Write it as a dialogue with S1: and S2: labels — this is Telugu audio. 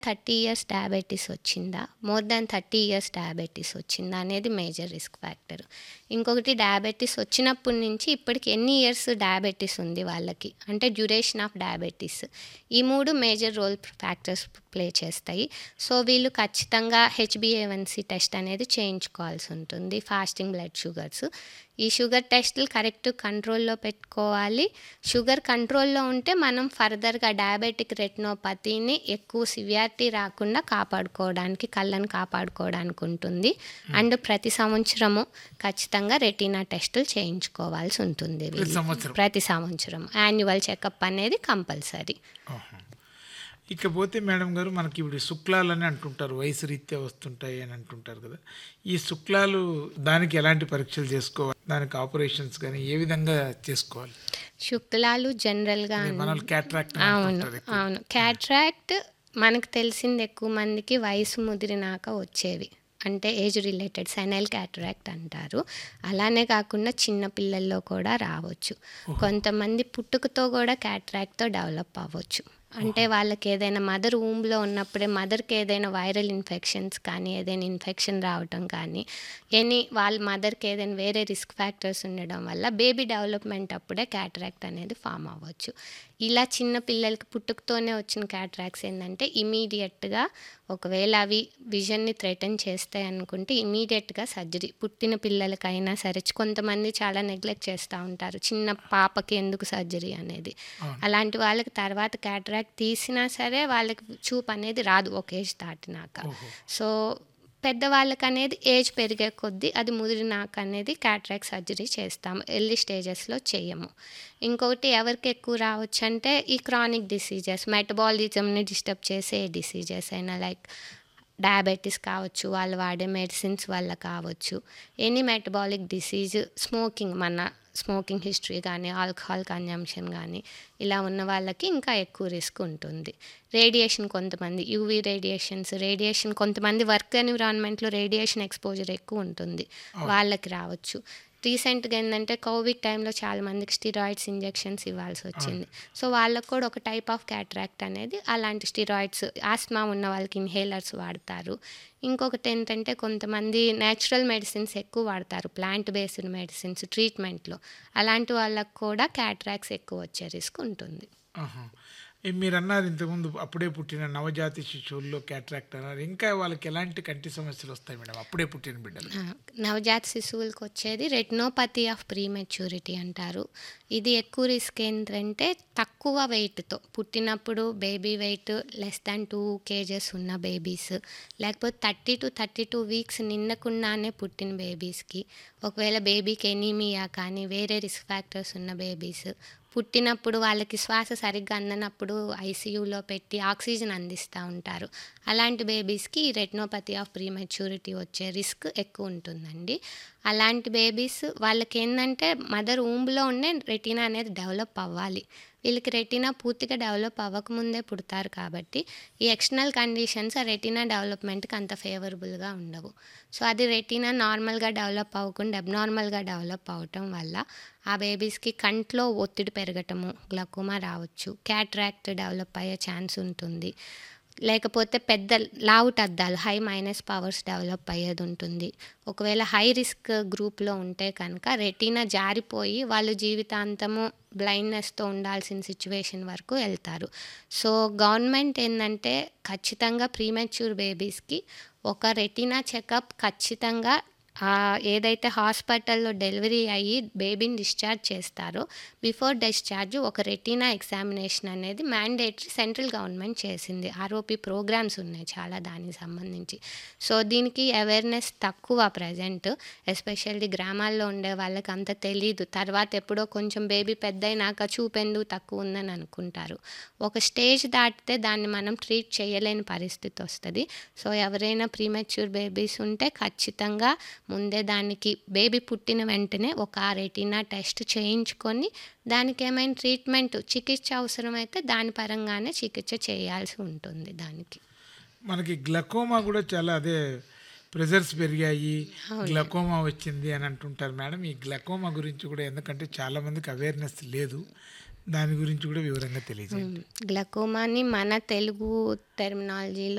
S1: థర్టీ ఇయర్స్ డయాబెటీస్ వచ్చిందా more than thirty years diabetes వచ్చిందా అనేది మేజర్ రిస్క్ ఫ్యాక్టర్ ఇంకొకటి డయాబెటీస్ వచ్చినప్పటి నుంచి ఇప్పటికి ఎన్ని ఇయర్స్ డయాబెటీస్ ఉంది వాళ్ళకి అంటే డ్యూరేషన్ ఆఫ్ డయాబెటీస్ ఈ మూడు మేజర్ రోల్ ఫ్యాక్టర్స్ ప్లే చేస్తాయి సో వీళ్ళు ఖచ్చితంగా హెచ్బిఏవన్సీ టెస్ట్ అనేది చేయించుకోవాల్సి ఉంటుంది ఫాస్టింగ్ బ్లడ్ షుగర్స్ ఈ షుగర్ టెస్టులు కరెక్ట్ కంట్రోల్లో పెట్టుకోవాలి షుగర్ కంట్రోల్లో ఉంటే మనం ఫర్దర్గా డయాబెటిక్ రెటినోపతిని ఎక్కువ సివియారిటీ రాకుండా కాపాడుకోవడానికి కళ్ళను కాపాడుకోవడానికి ఉంటుంది అండ్ ప్రతి సంవత్సరము ఖచ్చితంగా రెటీనా టెస్టులు చేయించుకోవాల్సి ఉంటుంది
S2: ప్రతి
S1: వీళ్ళు.
S2: సంవత్సరం
S1: ప్రతి సంవత్సరం యాన్యువల్ చెకప్ అనేది కంపల్సరీ
S2: ఆహా. ఇకపోతే మేడం గారు మనకి ఇప్పుడు శుక్లాలని అంటుంటారు వయసు రీత్యా వస్తుంటాయి అని అంటుంటారు కదా ఈ శుక్లాలు దానికి ఎలాంటి పరీక్షలు చేసుకోవాలి దానికి ఆపరేషన్స్ కానీ ఏ విధంగా చేసుకోవాలి
S1: శుక్లాలు జనరల్గా
S2: మన క్యాట్రాక్ట్
S1: అవును అవును క్యాట్రాక్ట్ మనకు తెలిసింది ఎక్కువ మందికి వయసు ముదిరినాక వచ్చేవి అంటే ఏజ్ రిలేటెడ్ సెనైల్ క్యాట్రాక్ట్ అంటారు అలానే కాకుండా చిన్న పిల్లల్లో కూడా రావచ్చు కొంతమంది పుట్టుకతో కూడా క్యాట్రాక్ట్తో డెవలప్ అవ్వచ్చు అంటే వాళ్ళకి ఏదైనా మదర్ ఊమ్లో ఉన్నప్పుడే మదర్కి ఏదైనా వైరల్ ఇన్ఫెక్షన్స్ కానీ ఏదైనా ఇన్ఫెక్షన్ రావటం కానీ ఎనీ వాళ్ళ మదర్కి ఏదైనా వేరే రిస్క్ ఫ్యాక్టర్స్ ఉండడం వల్ల బేబీ డెవలప్మెంట్ అప్పుడే క్యాట్రాక్ట్ అనేది ఫామ్ అవ్వచ్చు ఇలా చిన్న పిల్లలకి పుట్టుకతోనే వచ్చిన క్యాట్రాక్ట్స్ ఏంటంటే ఇమీడియట్గా ఒకవేళ అవి విజన్ని థ్రెటన్ చేస్తాయి అనుకుంటే ఇమీడియట్గా సర్జరీ పుట్టిన పిల్లలకైనా సరే కొంతమంది చాలా నెగ్లెక్ట్ చేస్తూ ఉంటారు చిన్న పాపకి ఎందుకు సర్జరీ అనేది అలాంటి వాళ్ళకి తర్వాత క్యాట్రాక్ట్ తీసినా సరే వాళ్ళకి చూపు అనేది రాదు ఒక ఏజ్ దాటినాక సో పెద్దవాళ్ళకి అనేది ఏజ్ పెరిగే కొద్దీ అది ముదిరినాక అనేది క్యాట్రాక్ట్ సర్జరీ చేస్తాము ఎర్లీ స్టేజెస్లో చేయము ఇంకొకటి ఎవరికి ఎక్కువ రావచ్చు అంటే ఈ క్రానిక్ డిసీజెస్ మెటబాలిజంని డిస్టర్బ్ చేసే డిసీజెస్ అయినా లైక్ డయాబెటీస్ కావచ్చు వాళ్ళు వాడే మెడిసిన్స్ వల్ల కావచ్చు ఎనీ మెటబాలిక్ డిసీజ్ స్మోకింగ్ మన స్మోకింగ్ హిస్టరీ కానీ ఆల్కహాల్ కన్జంప్షన్ కానీ ఇలా ఉన్న వాళ్ళకి ఇంకా ఎక్కువ రిస్క్ ఉంటుంది రేడియేషన్ కొంతమంది యూవీ రేడియేషన్స్ రేడియేషన్ కొంతమంది వర్క్ ఎన్విరాన్మెంట్లో రేడియేషన్ ఎక్స్పోజర్ ఎక్కువ ఉంటుంది వాళ్ళకి రావచ్చు రీసెంట్గా ఏంటంటే కోవిడ్ టైంలో చాలా మందికి స్టిరాయిడ్స్ ఇంజెక్షన్స్ ఇవ్వాల్సి వచ్చింది సో వాళ్ళకు కూడా ఒక టైప్ ఆఫ్ క్యాట్రాక్ట్ అనేది అలాంటి స్టిరాయిడ్స్ ఆస్మా ఉన్న వాళ్ళకి ఇన్హేలర్స్ వాడతారు ఇంకొకటి ఏంటంటే కొంతమంది నేచురల్ మెడిసిన్స్ ఎక్కువ వాడతారు ప్లాంట్ బేస్డ్ మెడిసిన్స్ ట్రీట్మెంట్లో అలాంటి వాళ్ళకు కూడా క్యాట్రాక్ట్స్ ఎక్కువ వచ్చే రిస్క్ ఉంటుంది
S2: ఆహా. ఏ మీరు అన్నారు ఇంతకుముందు అప్పుడే పుట్టిన నవజాతి శిశువుల్లో క్యాట్రాక్ట్ అన్నారు ఇంకా వాళ్ళకి ఎలాంటి కంటి సమస్యలు వస్తాయి మేడం అప్పుడే పుట్టిన బిడ్డలు
S1: ఆ, నవజాత శిశువులకు వచ్చేది రెటినోపతి ఆఫ్ ప్రీమెచ్యూరిటీ అంటారు ఇది ఎక్కువ రిస్క్ ఏంటంటే తక్కువ వెయిట్తో పుట్టినప్పుడు baby weight less than two kgs ఉన్న బేబీస్ లేకపోతే thirty to thirty two weeks నిండకుండానే పుట్టిన బేబీస్కి ఒకవేళ బేబీకి ఎనీమియా కానీ వేరే రిస్క్ ఫ్యాక్టర్స్ ఉన్న బేబీస్ పుట్టినప్పుడు వాళ్ళకి శ్వాస సరిగ్గా అందనప్పుడు ఐసీయూలో పెట్టి ఆక్సిజన్ అందిస్తూ ఉంటారు అలాంటి బేబీస్కి రెటినోపతి ఆఫ్ ప్రీమెచ్యూరిటీ వచ్చే రిస్క్ ఎక్కువ ఉంటుందండి అలాంటి బేబీస్ వాళ్ళకి ఏంటంటే మదర్ ఊంబ్లో ఉండే రెటీనా అనేది డెవలప్ అవ్వాలి వీళ్ళకి రెటీనా పూర్తిగా డెవలప్ అవ్వకముందే పుడతారు కాబట్టి ఈ ఎక్స్టర్నల్ కండిషన్స్ ఆ రెటీనా డెవలప్మెంట్కి అంత ఫేవరబుల్గా ఉండవు సో అది రెటీనా నార్మల్గా డెవలప్ అవ్వకుండా అబ్నార్మల్గా డెవలప్ అవటం వల్ల ఆ బేబీస్కి కంట్లో ఒత్తిడి పెరగటము గ్లకోమా రావచ్చు క్యాట్రాక్ట్ డెవలప్ అయ్యే ఛాన్స్ ఉంటుంది లేకపోతే పెద్ద లావుట్ అద్దాలు హై మైనస్ పవర్స్ డెవలప్ అయ్యేది ఉంటుంది ఒకవేళ హై రిస్క్ గ్రూప్లో ఉంటే కనుక రెటీనా జారిపోయి వాళ్ళు జీవితాంతము బ్లైండ్నెస్తో ఉండాల్సిన సిచ్యువేషన్ వరకు వెళ్తారు సో గవర్నమెంట్ ఏంటంటే ఖచ్చితంగా ప్రీమెచ్యూర్ బేబీస్కి ఒక రెటీనా చెకప్ ఖచ్చితంగా ఆ ఏదైతే హాస్పిటల్లో డెలివరీ అయ్యి బేబీని డిశ్చార్జ్ చేస్తారో బిఫోర్ డిశ్చార్జ్ ఒక రెటీనా ఎగ్జామినేషన్ అనేది మ్యాండేటరీ సెంట్రల్ గవర్నమెంట్ చేసింది ఆర్ఓపి ప్రోగ్రామ్స్ ఉన్నాయి చాలా దానికి సంబంధించి సో దీనికి అవేర్నెస్ తక్కువ ప్రజెంట్ ఎస్పెషల్లీ గ్రామాల్లో ఉండే వాళ్ళకి అంత తెలీదు తర్వాత ఎప్పుడో కొంచెం బేబీ పెద్ద అయినాక చూపెందుకు తక్కువ ఉందని అనుకుంటారు ఒక స్టేజ్ దాటితే దాన్ని మనం ట్రీట్ చేయలేని పరిస్థితి వస్తుంది సో ఎవరైనా ప్రీమెచ్యూర్ బేబీస్ ఉంటే ఖచ్చితంగా ముందే దానికి బేబీ పుట్టిన వెంటనే ఒక రెటీనా టెస్ట్ చేయించుకొని దానికి ఏమైనా ట్రీట్మెంట్ చికిత్స అవసరమైతే దాని పరంగానే చికిత్స చేయాల్సి ఉంటుంది దానికి
S2: మనకి గ్లకోమా కూడా చాలా అదే ప్రెజర్స్ పెరిగాయి గ్లకోమా వచ్చింది అని అంటుంటారు మేడం ఈ గ్లకోమా గురించి కూడా ఎందుకంటే చాలా మందికి అవేర్నెస్ లేదు దాని గురించి కూడా వివరంగా తెలియజేయండి
S1: గ్లకోమాని మన తెలుగు టెర్మినాలజీలో